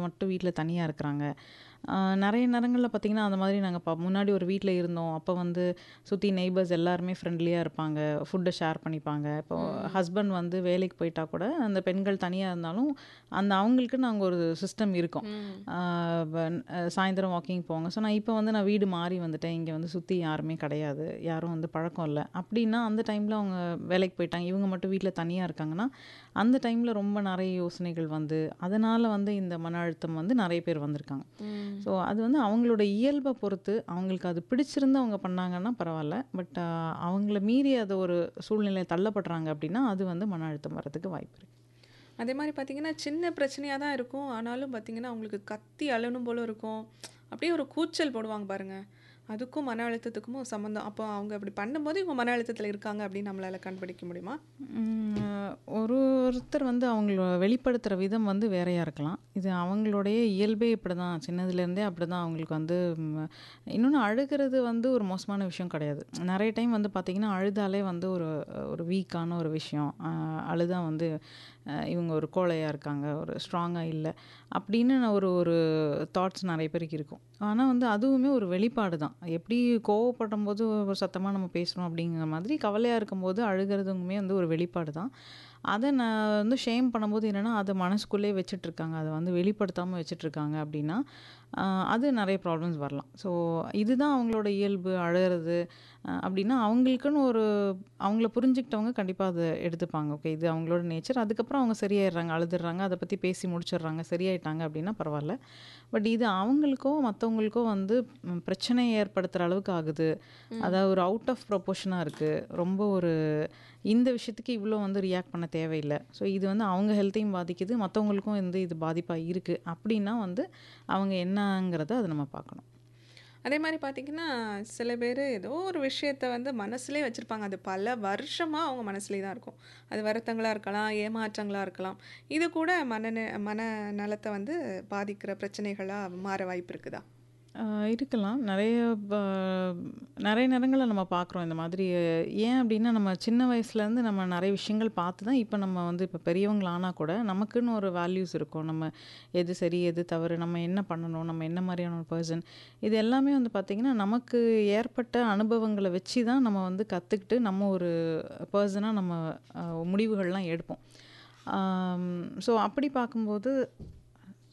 மட்டும் வீட்ல தனியா இருக்கிறாங்க. அ நெறைய நேரங்கள்ல பார்த்தீங்கன்னா, அந்த மாதிரி நாங்க ப முன்னாடி ஒரு வீட்ல இருந்தோம். அப்ப வந்து சுத்தி நெய்பர்ஸ் எல்லாருமே ஃப்ரெண்ட்லியா இருப்பாங்க. ஃபுட்ட ஷேர் பண்ணிப்பாங்க. இப்போ ம். ஹஸ்பண்ட் வந்து வேலைக்கு போயிட்டா கூட, அந்த பெண்கள் தனியா இருந்தாலும், அந்த அவங்களுக்குன்னு அங்க ஒரு சிஸ்டம் இருக்கும். ம். ஆ வ அ சாயந்தரம் வாக்கிங் போவாங்க. ஸோ நான் இப்ப வந்து நான் வீடு மாறி வந்துட்டேன். இங்க வந்து சுத்தி யாருமே கிடையாது. யாரும் வந்து பழக்கம் இல்ல. அப்டின்னா அந்த டைம்ல அவங்க வேலைக்கு போயிட்டாங்க. இவங்க மட்டும் வீட்ல தனியா இருக்காங்கன்னா, அந்த டைம்ல ரொம்ப நெறைய யோசனைகள் வந்து, அதனால வந்து இந்த மன அழுத்தம் வந்து நெறைய பேர் வந்திருக்காங்க. ம். ஸோ அது வந்து அவங்களோட இயல்ப பொறுத்து, அவங்களுக்கு அது பிடிச்சிருந்து அவங்க பண்ணாங்கன்னா பரவால்ல. பட் அ அவங்கள மீறி அது ஒரு சூழ்நிலையில தள்ளப்படுறாங்க அப்டின்னா, அது வந்து மன அழுத்தம் வரதுக்கு வாய்ப்பு இருக்கு. அதே மாரி பார்த்தீங்கன்னா, சின்ன பிரச்சனையா தான் இருக்கும். ஆனாலும் பார்த்தீங்கன்னா, அவங்களுக்கு கத்தி அழணும் போல இருக்கும். அப்படியே ஒரு கூச்சல் போடுவாங்க பாருங்க. அதுக்கும் மன அழுத்தத்துக்கும் சம்மந்தம். அப்போ அவங்க அப்படி பண்ணும்போது, இவங்க மன அழுத்தத்தில இருக்காங்க அப்படின்னு நம்மளால கண்டுபிடிக்க முடியுமா? ம். ஒரு ஒருத்தர் வந்து அவங்கள வெளிப்படுத்துற விதம் வந்து வேறையா இருக்கலாம். இது அவங்களுடைய இயல்பே இப்படிதான். சின்னதுலேருந்தே அப்படிதான் அவங்களுக்கு வந்து ம் இன்னொன்னு அழுகுறது வந்து ஒரு மோசமான விஷயம் கிடையாது. நெறைய டைம் வந்து பார்த்தீங்கன்னா, அழுதாலே வந்து ஒரு ஒரு வீக்கான ஒரு விஷயம். அ அழுதா வந்து அ இவங்க ஒரு கோழையா இருக்காங்க, ஒரு ஸ்ட்ராங்கா இல்ல. அப்படின்னு ஒரு ஒரு தாட்ஸ் நெறைய பேருக்கு இருக்கும். ஆனா வந்து அதுவுமே ஒரு வெளிப்பாடு தான். எப்படி கோவப்படும்போது ஒரு சத்தமா நம்ம பேசுறோம் அப்படிங்கிற மாதிரி, கவலையா இருக்கும்போது அழுகுறதுமே வந்து ஒரு வெளிப்பாடு தான். அத நான் வந்து ஷேம் பண்ணும்போது என்னன்னா, அத மனசுக்குள்ளேயே வச்சுட்ருக்காங்க. அத வந்து வெளிப்படுத்தாம வச்சுட்ருக்காங்க அப்படின்னா, அ அது நெறைய ப்ராப்ளம்ஸ் வரலாம். ஸோ இதுதான் அவங்களோட இயல்பு அழுறது அ அப்படின்னா, அவங்களுக்குன்னு ஒரு அவங்கள புரிஞ்சுக்கிட்டவங்க கண்டிப்பா அத எடுத்துப்பாங்க. ஓகே இது அவங்களோட நேச்சர். அதுக்கப்புறம் அவங்க சரியாயிடுறாங்க, அழுதுடுறாங்க, அத பத்தி பேசி முடிச்சிடுறாங்க, சரியாயிட்டாங்க அப்படின்னா பரவால்ல. பட் இது அவங்களுக்கோ, மத்தவங்களுக்கோ வந்து ம் பிரச்சனை ஏற்படுத்துற அளவுக்கு ஆகுது. ம். அதாவது ஒரு அவுட் ஆஃப் ப்ரொபோர்ஷனா இருக்கு. ரொம்ப ஒரு இந்த விஷயத்துக்கு இவ்ளோ வந்து ரியாக்ட் பண்ண தேவையில்ல. ஸோ இது வந்து அவங்க ஹெல்த்தையும் பாதிக்குது, மத்தவங்களுக்கும் வந்து இது பாதிப்பா இருக்கு. அப்படின்னா வந்து அவங்க என்னங்கிறத அத நம்ம பார்க்கணும். அதே மாரி பார்த்தீங்கன்னா, சில பேரு ஏதோ ஒரு விஷயத்த வந்து மனசுலயே வச்சிருப்பாங்க. அது பல வருஷமா அவங்க மனசுலயே தான் இருக்கும். அது வருத்தங்களா இருக்கலாம், ஏமாற்றங்களா இருக்கலாம். இது கூட மனந மனநலத்த வந்து பாதிக்கிற பிரச்சனைகளா மாற வாய்ப்பு இருக்குதா? ஆ இருக்கலாம். நெறைய ப நெறைய நேரங்கள்ல நம்ம பார்க்குறோம் இந்த மாதிரி. ஏன் அப்டின்னா, நம்ம சின்ன வயசுலேருந்து நம்ம நெறைய விஷயங்கள் பார்த்து தான் இப்ப நம்ம வந்து இப்ப பெரியவங்கள ஆனா கூட, நமக்குன்னு ஒரு வேல்யூஸ் இருக்கும். நம்ம எது சரி, எது தவறு, நம்ம என்ன பண்ணணும், நம்ம என்ன மாரியான ஒரு பெர்சன். இது எல்லாமே வந்து பார்த்தீங்கன்னா, நமக்கு ஏற்பட்ட அனுபவங்கள வச்சு தான் நம்ம வந்து கத்துக்கிட்டு, நம்ம ஒரு பெர்சனா நம்ம அ முடிவுகள்லாம் எடுப்போம். ஆம் ஸோ அப்படி பார்க்கும்போது,